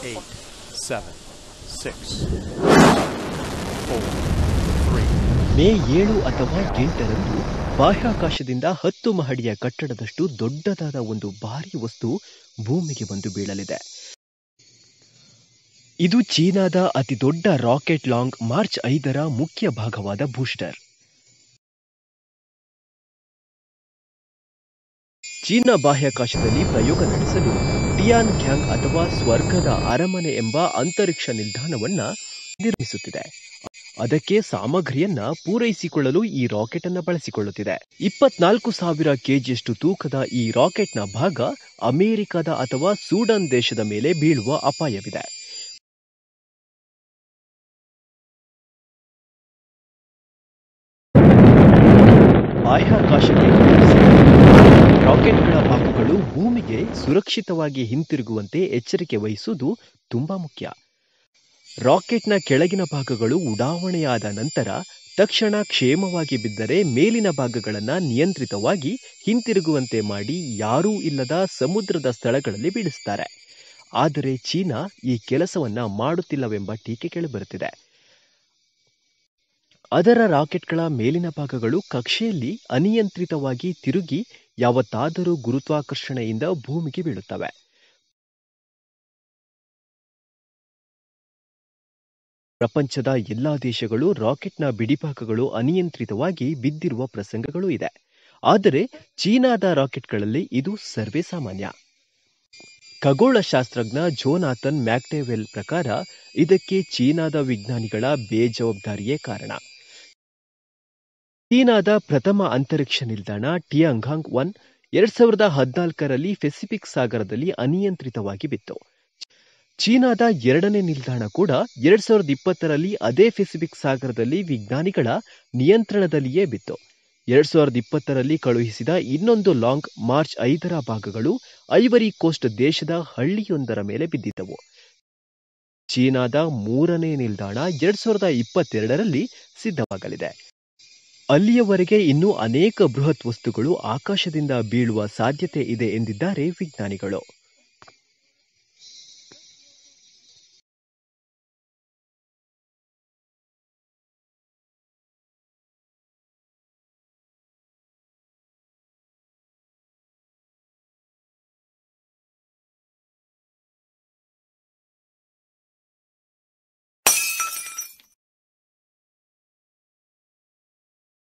eight, seven, six, four, three, May ಏಳು ಅಥವಾ ಎಂಟರಂದು ಬಾಹ್ಯಾಕಾಶದಿಂದ ಹತ್ತು ಮಹಡಿಯ ಕಟ್ಟಡದಷ್ಟು ದೊಡ್ಡದಾದ ಒಂದು ಭಾರಿ ವಸ್ತು ಭೂಮಿಗೆ ಬಂದು ಬೀಳಲಿದೆ ಇದು ಚೀನಾದ ಅತಿ ದೊಡ್ಡ ರಾಕೆಟ್ ಲಾಂಗ್ ಮಾರ್ಚ್ ಐದರ ಮುಖ್ಯ ಭಾಗವಾದ ಬೂಸ್ಟರ್ ಚೀನಾ ಬಾಹ್ಯಾಕಾಶದಲ್ಲಿ ಪ್ರಯೋಗ ನಡೆಸಲು ಟಿಯಾನ್ ಗ್ಯಾಂಗ್ ಅಥವಾ ಸ್ವರ್ಗದ ಅರಮನೆ ಎಂಬ ಅಂತರಿಕ್ಷ ನಿಲ್ದಾಣವನ್ನ ನಿರ್ಮಿಸುತ್ತಿದೆ ಅದಕ್ಕೆ ಸಾಮಗ್ರಿಯನ್ನ ಪೂರೈಸಿಕೊಳ್ಳಲು ಈ ರಾಕೆಟ್ ಅನ್ನ ಬಳಸಿಕೊಳ್ಳುತ್ತಿದೆ ಇಪ್ಪತ್ನಾಲ್ಕು ಸಾವಿರ ಕೆಜಿಯಷ್ಟು ತೂಕದ ಈ ರಾಕೆಟ್ನ ಭಾಗ ಅಮೆರಿಕದ ಅಥವಾ ಸೂಡನ್ ದೇಶದ ಮೇಲೆ ಬೀಳುವ ಅಪಾಯವಿದೆ ಬಾಹ್ಯಾಕಾಶಕ್ಕೆ ಕಳುಹಿಸಿದ ರಾಕೆಟ್ಗಳ ಭಾಗಗಳು ಭೂಮಿಗೆ ಸುರಕ್ಷಿತವಾಗಿ ಹಿಂತಿರುಗುವಂತೆ ಎಚ್ಚರಿಕೆ ವಹಿಸುವುದು ತುಂಬಾ ಮುಖ್ಯ ರಾಕೆಟ್ನ ಕೆಳಗಿನ ಭಾಗಗಳು ಉಡಾವಣೆಯಾದ ನಂತರ ತಕ್ಷಣ ಕ್ಷೇಮವಾಗಿ ಬಿದ್ದರೆ ಮೇಲಿನ ಭಾಗಗಳನ್ನು ನಿಯಂತ್ರಿತವಾಗಿ ಹಿಂತಿರುಗುವಂತೆ ಮಾಡಿ ಯಾರೂ ಇಲ್ಲದ ಸಮುದ್ರದ ಸ್ಥಳಗಳಲ್ಲಿ ಬೀಳಿಸ್ತಾರೆ ಆದರೆ ಚೀನಾ ಈ ಕೆಲಸವನ್ನ ಮಾಡುತ್ತಿಲ್ಲವೆಂಬ ಟೀಕೆ ಕೇಳಿಬರುತ್ತಿದೆ ಅದರ ರಾಕೆಟ್ಗಳ ಮೇಲಿನ ಭಾಗಗಳು ಕಕ್ಷೆಯಲ್ಲಿ ಅನಿಯಂತ್ರಿತವಾಗಿ ತಿರುಗಿ ಯಾವತ್ತಾದರೂ ಗುರುತ್ವಾಕರ್ಷಣೆಯಿಂದ ಭೂಮಿಗೆ ಬೀಳುತ್ತವೆ ಪ್ರಪಂಚದ ಎಲ್ಲಾ ದೇಶಗಳು ರಾಕೆಟ್ನ ಬಿಡಿಭಾಗಗಳು ಅನಿಯಂತ್ರಿತವಾಗಿ ಬಿದ್ದಿರುವ ಪ್ರಸಂಗಗಳು ಇದೆ ಆದರೆ ಚೀನಾದ ರಾಕೆಟ್ಗಳಲ್ಲಿ ಇದು ಸರ್ವೇ ಸಾಮಾನ್ಯ ಖಗೋಳಶಾಸ್ತ್ರಜ್ಞ ಜೋನಾಥನ್ ಮ್ಯಾಕ್ಟೆವೆಲ್ ಪ್ರಕಾರ ಇದಕ್ಕೆ ಚೀನಾದ ವಿಜ್ಞಾನಿಗಳ ಬೇಜವಾಬ್ದಾರಿಯೇ ಕಾರಣ ಚೀನಾದ ಪ್ರಥಮ ಅಂತರಿಕ್ಷ ನಿಲ್ದಾಣ ಟಿಯಾಂಗಾಂಗ್ ಒನ್ ಎರಡ್ ಸಾವಿರದ ಹದಿನಾಲ್ಕರಲ್ಲಿ ಪೆಸಿಫಿಕ್ ಸಾಗರದಲ್ಲಿ ಅನಿಯಂತ್ರಿತವಾಗಿ ಬಿತ್ತು ಚೀನಾದ ಎರಡನೇ ನಿಲ್ದಾಣ ಕೂಡ ಎರಡ್ ಸಾವಿರದ ಇಪ್ಪತ್ತರಲ್ಲಿ ಅದೇ ಪೆಸಿಫಿಕ್ ಸಾಗರದಲ್ಲಿ ವಿಜ್ಞಾನಿಗಳ ನಿಯಂತ್ರಣದಲ್ಲಿಯೇ ಬಿತ್ತು ಎರಡ್ ಸಾವಿರದ ಇಪ್ಪತ್ತರಲ್ಲಿ ಕಳುಹಿಸಿದ ಇನ್ನೊಂದು ಲಾಂಗ್ ಮಾರ್ಚ್ ಐದರ ಭಾಗಗಳು ಐವರಿ ಕೋಸ್ಟ್ ದೇಶದ ಹಳ್ಳಿಯೊಂದರ ಮೇಲೆ ಬಿದ್ದಿದ್ದವು ಚೀನಾದ ಮೂರನೇ ನಿಲ್ದಾಣ ಎರಡ್ ಸಾವಿರದ ಇಪ್ಪತ್ತೆರಡರಲ್ಲಿ ಸಿದ್ಧವಾಗಲಿದೆ ಅಲ್ಲಿಯವರೆಗೆ ಇನ್ನೂ ಅನೇಕ ಬೃಹತ್ ವಸ್ತುಗಳು ಆಕಾಶದಿಂದ ಬೀಳುವ ಸಾಧ್ಯತೆ ಇದೆ ಎಂದಿದ್ದಾರೆ ವಿಜ್ಞಾನಿಗಳು